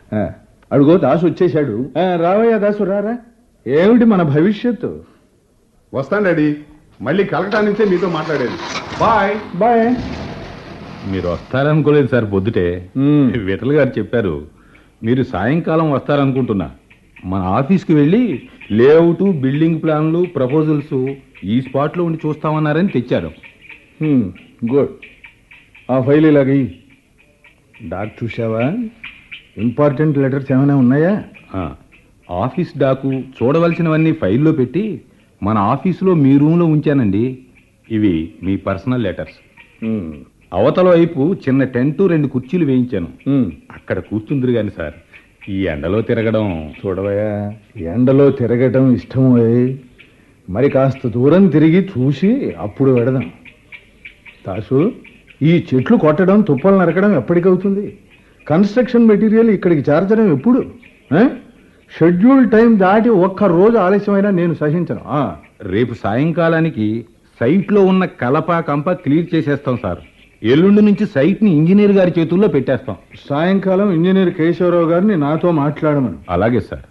ఆ, అడుగో దాసు వచ్చేశాడు ఆ, రావయ్యా దాసు రారా ఏమిటి మన భవిష్యత్తు వస్తాను డాడీ మళ్ళీ కలకటా నుంచే మీతో మాట్లాడేది బాయ్ బాయ్ మీరు వస్తారనుకోలేదు సార్ పొద్దుటే మ్మ్. విఠల్ గారు చెప్పారు మీరు సాయంకాలం వస్తారనుకుంటున్నా మన ఆఫీస్కి వెళ్ళి లేఅవుట్ బిల్డింగ్ ప్లాన్లు ప్రపోజల్స్ ఈ స్పాట్లో ఉండి చూస్తామన్నారని తెచ్చారు హ్మ్, గుడ్ ఆ ఫైల్ ఇలాగ డాక్ చూసావా ఇంపార్టెంట్ లెటర్స్ ఏమైనా ఉన్నాయా ఆ, ఆఫీస్ డాకు చూడవలసినవన్నీ ఫైల్లో పెట్టి మన ఆఫీసులో మీ రూమ్లో ఉంచానండి ఇవి మీ పర్సనల్ లెటర్స్ హ్మ్, అవతల వైపు చిన్న టెంటు రెండు కుర్చీలు వేయించాను హ్మ్. అక్కడ కూర్చుందిరు గాని సార్ ఈ ఎండలో తిరగడం చూడవయ్యా ఎండలో తిరగటం ఇష్టం అయ్యి మరి కాస్త దూరం తిరిగి చూసి అప్పుడు వెడదాం తాసు ఈ చెట్లు కొట్టడం తుప్పలు నరకడం ఎప్పటికవుతుంది కన్స్ట్రక్షన్ మెటీరియల్ ఇక్కడికి చేర్చడం ఎప్పుడు ఆ? షెడ్యూల్ టైం దాటి ఒక్క రోజు ఆలస్యమైనా నేను సహించను ఆ, రేపు సాయంకాలానికి సైట్లో ఉన్న కలప కంప క్లియర్ చేసేస్తాం సార్ ఎల్లుండి నుంచి సైట్ని ఇంజనీర్ గారి చేతుల్లో పెట్టేస్తాం సాయంకాలం ఇంజనీర్ కేశవరావు గారిని నాతో మాట్లాడమను అలాగే సార్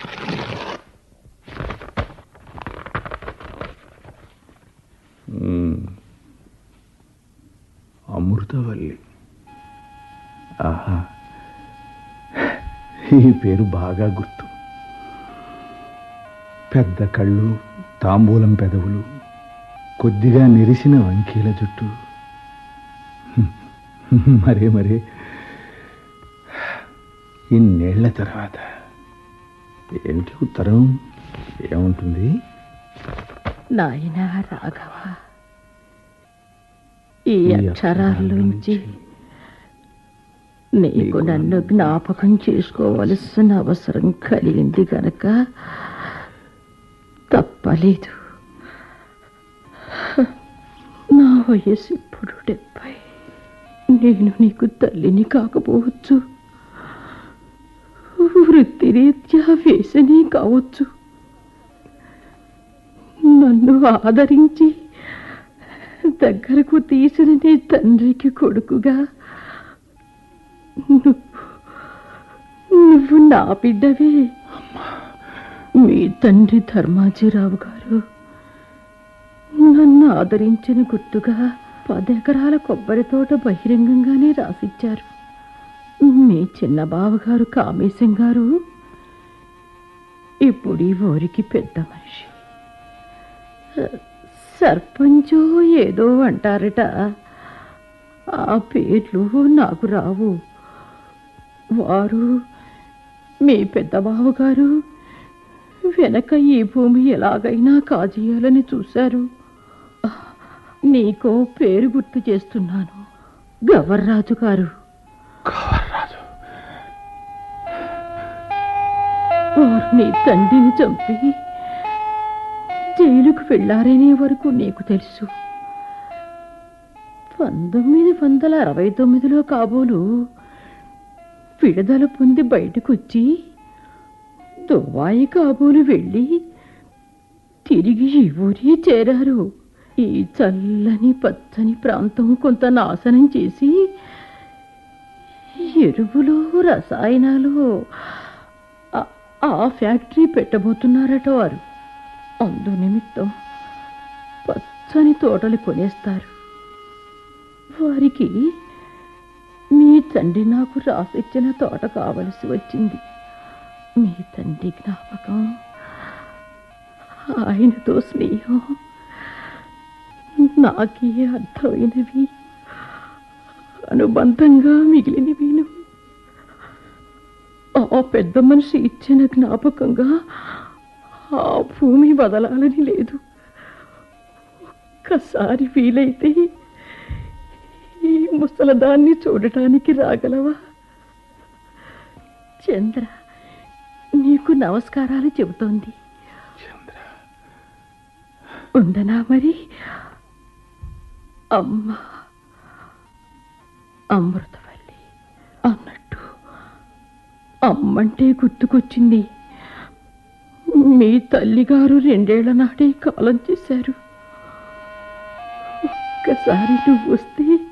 మ్మ్. అమృతవల్లి ఆహా ఈ పేరు బాగా గుర్తు పెద్ద కళ్ళు తాంబూలం పెదవులు కొద్దిగా నెరిసిన వంకీల జుట్టు మరే మరే ఇన్నేళ్ల తర్వాత ఏమిటి ఉత్తరం ఏముంటుంది నాయనా రాఘవ ఈ అక్షరాల్లోంచి నీకు నన్ను జ్ఞాపకం చేసుకోవలసిన అవసరం కలిగింది గనక తప్పలేదు నా వయసు ఇప్పుడు డెబ్బై నేను నీకు తల్లిని కాకపోవచ్చు వృత్తిరీత్యా వేసని కావచ్చు నన్ను ఆదరించి దగ్గరకు తీసిన నీ తండ్రికి కొడుకుగా నువ్వు నువ్వు నా బిడ్డవే మీ తండ్రి ధర్మాజీరావు గారు నన్ను ఆదరించిన గుర్తుగా పదెకరాల కొబ్బరి తోట బహిరంగంగానే రాసిచ్చారు మీ చిన్న బావగారు కామేశం గారు ఇప్పుడు ఈ ఊరికి పెద్ద మనిషి సర్పంచో ఏదో అంటారట ఆ పేర్లు నాకు రావు వారు మీ పెద్ద బావగారు వెనక ఈ భూమి ఎలాగైనా కాజేయాలని చూశారు నీకో పేరు గుర్తు చేస్తున్నాను గవర్రాజు గారు వారు నీ తండ్రిని చంపి జైలుకు వెళ్ళారనే వరకు నీకు తెలుసు పంతొమ్మిది వందల అరవై తొమ్మిదిలో కాబోలు విడుదల పొంది బయటకు వచ్చి దుబాయి కాబోలు వెళ్ళి తిరిగి ఈ ఊరి చేరారు ఈ చల్లని పచ్చని ప్రాంతం కొంత నాశనం చేసి ఎరువులు రసాయనాలు ఆ- ఆ ఫ్యాక్టరీ పెట్టబోతున్నారట వారు అందు నిమిత్తం పచ్చని తోటలు కొనేస్తారు వారికి మీ తండ్రి నాకు రాసిచ్చిన తోట కావలసి వచ్చింది మీ తండ్రి జ్ఞాపకం ఆయనతో స్నేహం నాకే అర్థమైనవి అనుబంధంగా మిగిలినవిను ఆ పెద్ద మనిషి ఇచ్చిన జ్ఞాపకంగా ఆ భూమి వదలాలని లేదు ఒక్కసారి వీలైతే ఈ ముసలదాన్ని చూడటానికి రాగలవా చంద్ర నీకు నమస్కారాలు చెబుతోంది ఉండనా మరి అమ్మ అమృతవల్లి అన్నట్టు అమ్మంటే గుర్తుకొచ్చింది మీ తల్లిగారు రెండేళ్ల నాడే కాలం చేశారు ఒక్కసారి నువ్వు వస్తే